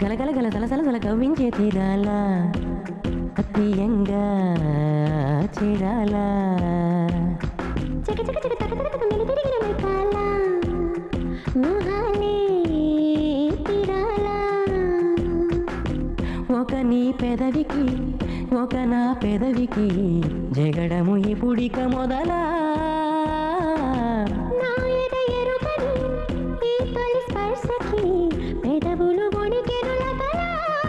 గలగల గల సలసల కవ్వించే తీరాల అత్తియంగా చేరాల చక చక చక తక తక తక మిలి తిరిగిన మైకాల మోహాలే తీరాల ఒక నీ పెదవికి ఒక నా పెదవికి జగడము ఇప్పుడిక మొదలా నా ఎద ఎరుకని ఈ తొలి స్పర్శకి పెదవులు వణికెను లతలా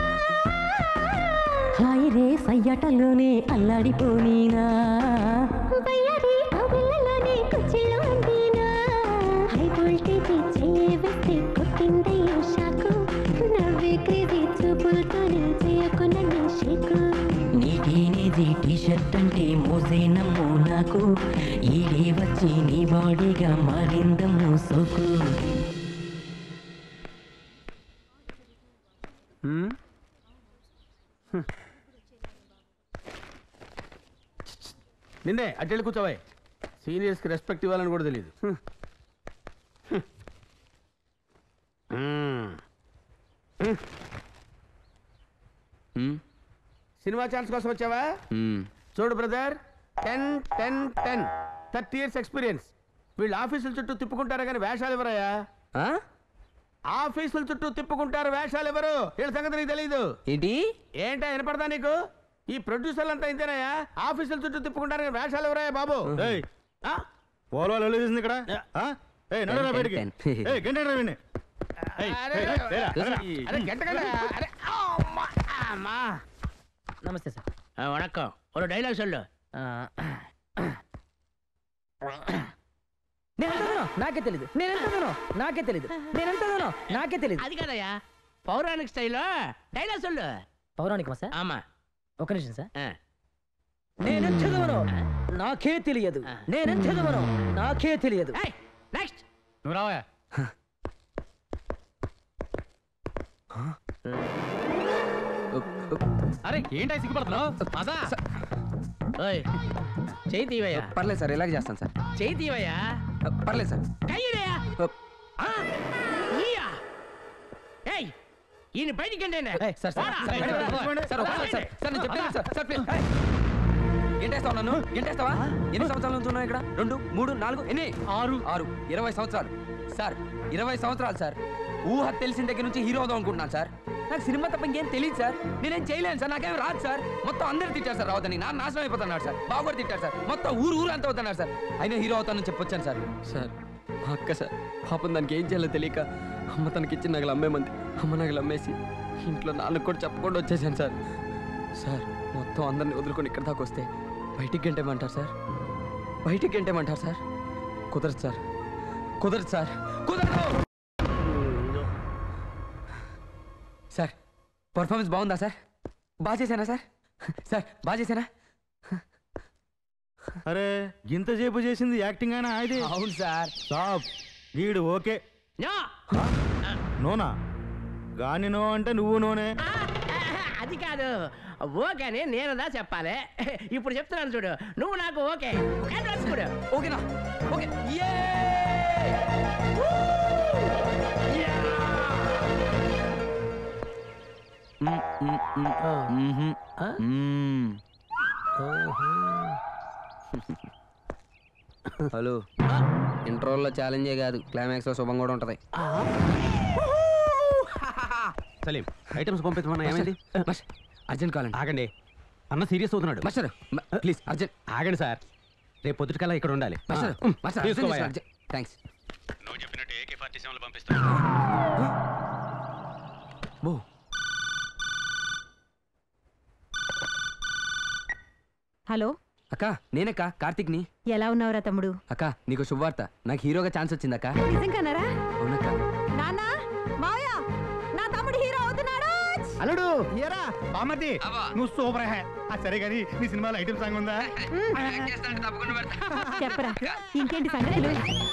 హాయి రే సయ్యటలోనే అల్లాడిపోనీనా వయ్యారి కవిళ్ళలోనే కుచ్చిలో అందినా హై వోల్టేజ్ చెయ్యి వేస్తే కొట్టిందయ్యో షాకు నవ్వే క్రేజీ చూపులతోనే చేయకు నన్ను షేకు నీటినేది టీ షర్ట్ అంటే మోసేనమ్ము నాకు ఈడే వచ్చి నీ బాడీగా మారిందమ్ము సోకు నిన్నే అట్టెళ్ళి కూర్చోవాయి సీనియర్స్కి రెస్పెక్ట్ ఇవ్వాలని కూడా తెలియదు హ్మ్. హ్మ్. హ్మ్. మ్మ్. సినిమా ఛాన్స్ కోసం వచ్చావా మ్మ్. చూడు brother ten ten ten thirty years experience వీళ్ళు ఆఫీసుల చుట్టూ తిప్పుకుంటారు కానీ వేషాలు ఎవరయ్యా ఆ? ఆఫీసుల చుట్టూ తిప్పుకుంటారు వేషాలు ఎవరు వీళ్ళ సంగతి నీకు తెలియదు ఏంటి ఏంటా వినపడదా నీకు ఈ ప్రొడ్యూసర్లు అంతా ఇంతేనయ్యా ఆఫీసుల చుట్టూ తిప్పుకుంటారు కానీ వేషాలు ఎవరయ్యా బాబు ఏయ్ ఆ? పోలో ఎలా చేసింది ఇక్కడ ఆ? ఏయ్ నడరా టెన్, బయటికి టెన్. ఏయ్ గంటరా విని అరే, అరే, అరే, గెంటకండి. అరే, అమ్మా, అమ్మా. నమస్తే సార్ ఆ, వణక్కం ஒரு డైలాగ్ சொல்லு నేనెంతదనో నాకే తెలీదు నేనెంతదనో నాకే తెలీదు నేనెంతదనో నాకే తెలీదు అది కదయ్యా పౌరాణిక స్టైల్లో డైలాగ్ சொல்லு పౌరాణికమా సార్ ఆమా ఒక నిమిషం సార్ ఆ. నేనెంత చదవను నాకే తెలియదు నేనెంత చదవను నాకే తెలియదు ఏయ్, నెక్స్ట్ నువ్వు రావా అరే ఏంటి సిగ్గుపడుతున్నావు అదా ఓయ్ చేయి తీవయ్యా పర్లేదు సార్ ఇలాగే చేస్తాను సార్ చేయి తీవయ్యా పర్లేదు సార్ కయ్యడయ్యా ఆ, ఈయా ఏయ్ ఈయన బయటికి ఏయ్, సార్ సార్ సార్, బయట పడండి. సార్ ఒకసారి సార్ సార్ నేను చెప్పాను సార్ సార్ ప్లీజ్ గెంటేస్తావు నన్ను గెంటేస్తావా ఎన్ని సంవత్సరాల నుంచి ఉన్నావు ఇక్కడ రెండు మూడు నాలుగు ఎన్ని ఆరు ఆరు ఇరవై సంవత్సరాలు సార్ ఇరవై సంవత్సరాలు సార్ ఊహ తెలిసిన దగ్గర నుంచి హీరో అవుదాం అనుకుంటున్నాను సార్ నాకు సినిమా తప్ప ఇంకేం తెలియదు సార్ నేనేం చేయలేను సార్ నాకేం రాదు సార్ మొత్తం అందరు తిట్టారు సార్ రావద్దని నా నాశనం అయిపోతున్నాడు సార్ బాగా కూడా తిట్టారు సార్ మొత్తం ఊరు ఊరు అంతా అవుతున్నారు సార్ అయినా హీరో అవుతానని చెప్పొచ్చాను సార్ సార్ మా అక్క సార్ పాపం దానికి ఏం చేయాలో తెలియక అమ్మ తనకి ఇచ్చిన నగలు అమ్మేమంది అమ్మ నగలు అమ్మేసి ఇంట్లో నాన్నకు కూడా చెప్పకుండా వచ్చేసాను సార్ సార్ మొత్తం అందరిని వదులుకొని ఇక్కడ దాకా వస్తే బయటికి గంటేమంటారు సార్ బయటికి గంటేమంటారు సార్ కుదరదు సార్ కుదరదు సార్ కుదరదు సార్ పర్ఫార్మెన్స్ బాగుందా సార్ బాగా చేశానా సార్ సార్ బాగా చేశానా అరే గింత సేపు చేసింది యాక్టింగ్ అయినా ఇది అవును సార్ స్టాప్ వీడు ఓకే నో నోనా గాని నో అంటే నువ్వు నోనే ఆ, అది కాదు ఓకేని నేనుదా చెప్పాలి ఇప్పుడు చెప్తున్నాను చూడు నువ్వు నాకు ఓకే అడ్వాన్స్ కొడు ఓకేనా ఓకే ఏ హలో ఇంట్రోల్లో ఛాలెంజే కాదు క్లైమాక్స్ లో శుభం కూడా ఉంటది సలీం ఐటమ్స్ పంపించమన్నా ఏమైంది అర్జెంట్ కాలండి ఆగండి అన్న సీరియస్ అవుతున్నాడు మాస్టర్ ప్లీజ్ అర్జెంట్ ఆగండి సార్ రేపు పొద్దుటికల్లా ఇక్కడ ఉండాలి మాస్టర్ ఆ, మాస్టర్ తీసుకోవయ్యా. థ్యాంక్స్ నువ్వు చెప్పినట్టు ఏకే ఫార్టీ సెవెన్ పంపిస్తాను బో హలో అక్క నేనక్క కార్తిక్ని ఎలా ఉన్నావురా తమ్ముడు అక్క నీకు శుభవార్త నాకు హీరోగా ఛాన్స్ వచ్చిందక్క నిజంగానరా అవునక్క నాన్న మావయ్య నా తమ్ముడు హీరో అవుతున్నాడు అల్లుడు ఏరా బామర్ది నువ్వు సూపర్ హే ఆ సరే కానీ నీ సినిమాలో ఐటమ్ సాంగ్ ఉందా చెప్పరా ఇంకేంటి సంగతులు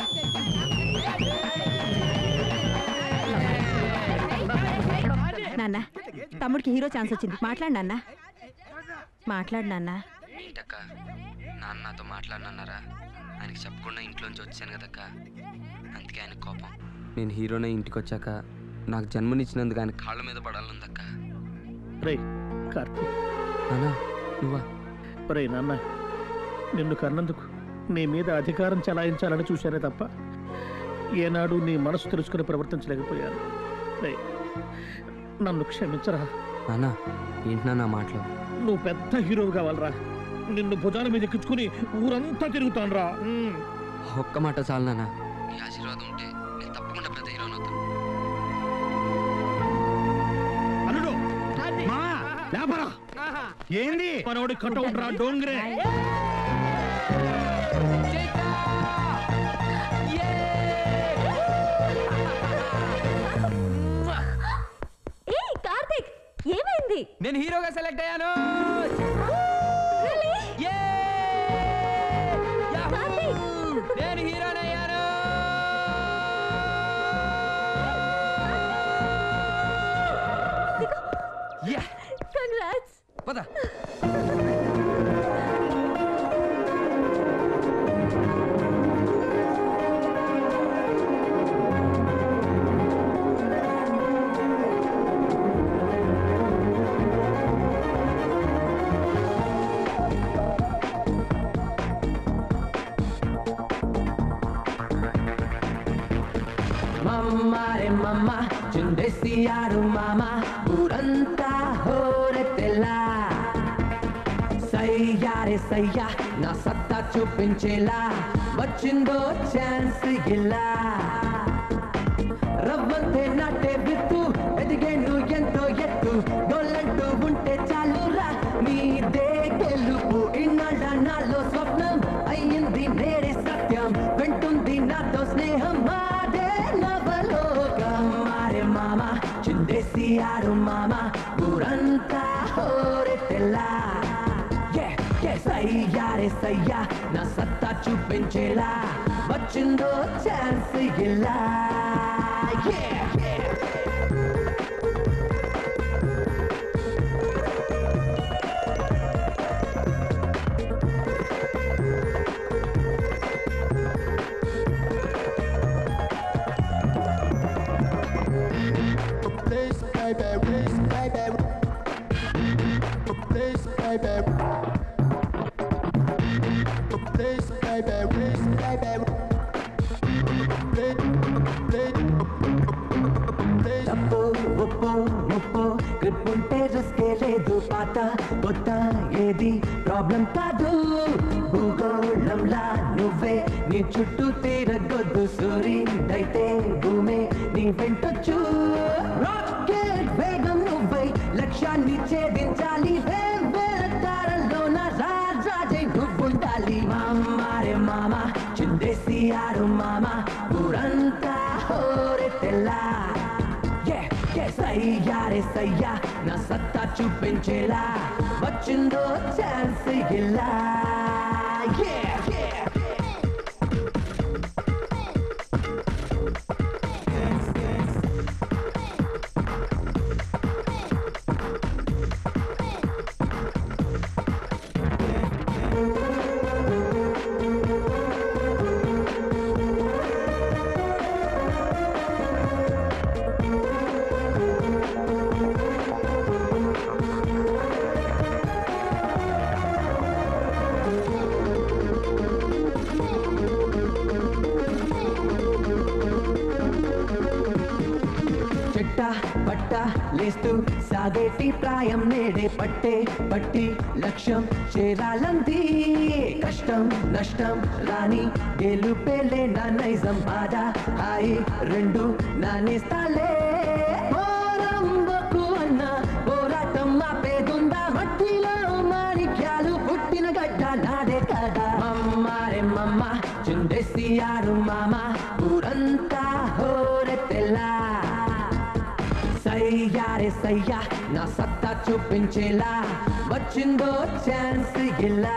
నాన్న తమ్ముడికి హీరో ఛాన్స్ వచ్చింది మాట్లాడు నాన్న మాట్లాడు నాన్న ఏంటక్క నాన్న నాతో మాట్లాడినన్నారా ఆయనకి చెప్పకుండా ఇంట్లోంచి వచ్చాను కదక్క అందుకే ఆయన కోపం నేను హీరోనే ఇంటికి వచ్చాక నాకు జన్మనిచ్చినందుకు ఆయన కాళ్ళ మీద పడాలనుందక్క రే కార్తీక్ నానా నువ్వా రే నాన్న నిన్ను కన్నందుకు నీ మీద అధికారం చలాయించాలని చూశానే తప్ప ఏనాడు నీ మనసు తెలుసుకుని ప్రవర్తించలేకపోయాను రే నన్ను క్షమించరా నానా ఏంటి నాన్న మాటలు నువ్వు పెద్ద హీరోవు కావాలరా నిన్ను భుజాల మీద ఎక్కించుకుని ఊరంతా తిరుగుతానురా ఉమ్. ఒక్క మాట చాలు నాన్న నీ ఆశీర్వాదం ఉంటే నేను తప్పకుండా పెద్ద హీరోని అవుతాను అల్లుడు మా లేపరా ఏంది మనోడి కటౌట్ రా డోంగ్రే ఏ కార్తిక్ ఏమైంది నేను హీరోగా సెలెక్ట్ అయ్యాను Yay! Yahoo! కార్తీక్! నేను హీరోని అయ్యాను యా కంగ్రాట్స్ పద మమ్మారే మమ్మ చిందేసియారు మామ ఊరంతా హోరెత్తెల్ల సయ్యారే సయ్యా నా సత్తా చూపించేలా వచ్చిందో ఛాన్స్ ఇలా రవ్వంతే నాటే విత్తు ఎదిగేను ఎంతో ఎత్తు గొల్లంటూ ఉంటే చాలురా నీదే గెలుపు ఇన్నాళ్ళ నాలో స్వప్నం అయ్యింది నేడే సత్యం వింటుంది నాతో స్నేహం మాదే నవలోకం మారే మామ చిందేసి ఆరు మామ ఊరంతా హోరే తెల్లా సయ్యారే సయ్యా నా సత్తా చూపించేలా వచ్చిందో ఛాన్స్ ఇలా Yeah, yeah. తప్పు ఉప్పు ముప్పు గ్రిప్ ఉంటే రిస్కే లేదు పాత కొత్త ఏది ప్రాబ్లం కాదు భూగోళంలా నువ్వే నీ చుట్టూ తిరగొద్దు సూర్యుడైతే భూమే నీ వెంటొచ్చు రాకెట్ వేగం నువ్వై లక్ష్యాన్ని ఛేదించాలి తారల్లో నా రాజాజై నువ్వుండాలి మామారే మామ చిందేసి ఆరు మామ ఊరంతా హోరే తెల్లా సయ్యారే సయ్యా నా సత్తా చూపించేలా వచ్చిందో ఛాన్స్ ఇలా Yeah, yeah. చెట్ట పట్ట లేస్తూ సాగేటి ప్రాయం నేడే పట్టే పట్టి లక్ష్యం చేరాలంది కష్టం నష్టం రాని గెలుపేలే నా నైజం బాధ హాయి రెండు నానేస్తాలే పోరంబకు అన్న పోరాటం ఆపేదుందా మట్టిలో మాణిక్యాలు పుట్టిన గడ్డ నాదే కదా మమ్మారే మమ్మ చుండేసి ఆరు మామ ఊరంతా హోరె తెల్లా సయ్యారే సయ్యా నా సత్తా చూపించేలా వచ్చిందో ఛాన్స్ ఇలా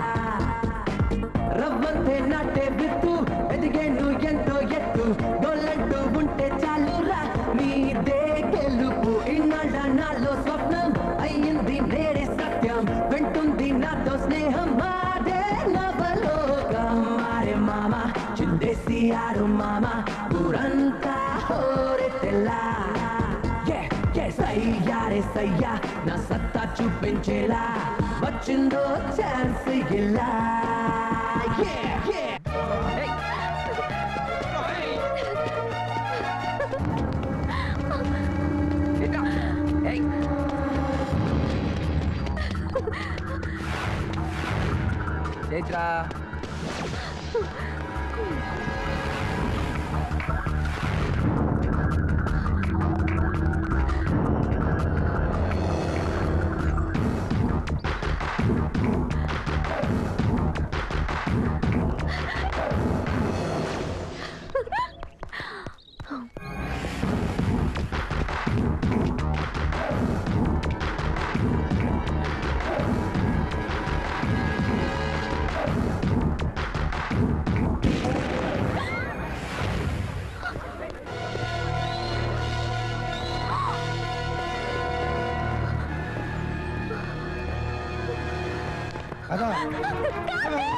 రవ్వంతే నాటే విత్తు ఎదిగేను ఎంతో ఎత్తు గొల్లంటూ ఉంటే చాలురా నీదే గెలుపు ఇన్నాళ్ళ నాలో స్వప్నం అయ్యింది నేడే సత్యం వింటుంది నాతో స్నేహం మాదే నవలోకం మారే మామ చిందేసి ఆరు మామ ఊరంతా హోరె తెల్లా వయ్యారేసయ్యా నా సత్తా చూపించేలా వచ్చిందో ఛాన్స్ ఇలా Yeah, yeah. చైత్రా కదా